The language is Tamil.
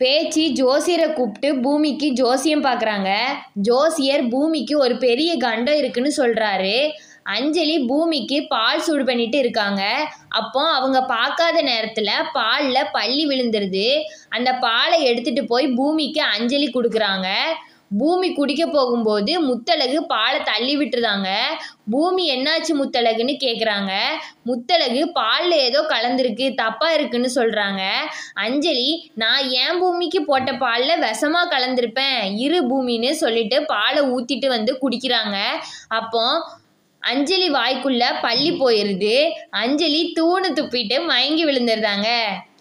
பேச்சு ஜோசியரை கூப்பிட்டு பூமிக்கு ஜோசியம் பார்க்குறாங்க ஜோசியர் பூமிக்கு ஒரு பெரிய கண்டம் இருக்குன்னு சொல்கிறாரு அஞ்சலி பூமிக்கு பால் சூடு பண்ணிட்டு இருக்காங்க அப்போ அவங்க பார்க்காத நேரத்தில் பாலில் பள்ளி விழுந்துருது அந்த பாலை எடுத்துட்டு போய் பூமிக்கு அஞ்சலி கொடுக்குறாங்க பூமி குடிக்க போகும்போது முத்தழகு பாலை தள்ளி விட்டுருதாங்க பூமி என்னாச்சு முத்தழகுன்னு கேட்குறாங்க முத்தழகு பாலில் ஏதோ கலந்துருக்கு தப்பாக இருக்குன்னு சொல்கிறாங்க அஞ்சலி நான் ஏன் பூமிக்கு போட்ட பாலில் விஷமாக கலந்துருப்பேன் இரு பூமின்னு சொல்லிட்டு பாலை ஊற்றிட்டு வந்து குடிக்கிறாங்க அப்போ அஞ்சலி வாய்க்குள்ள பள்ளி போயிருது அஞ்சலி தூணு துப்பிட்டு மயங்கி விழுந்துருந்தாங்க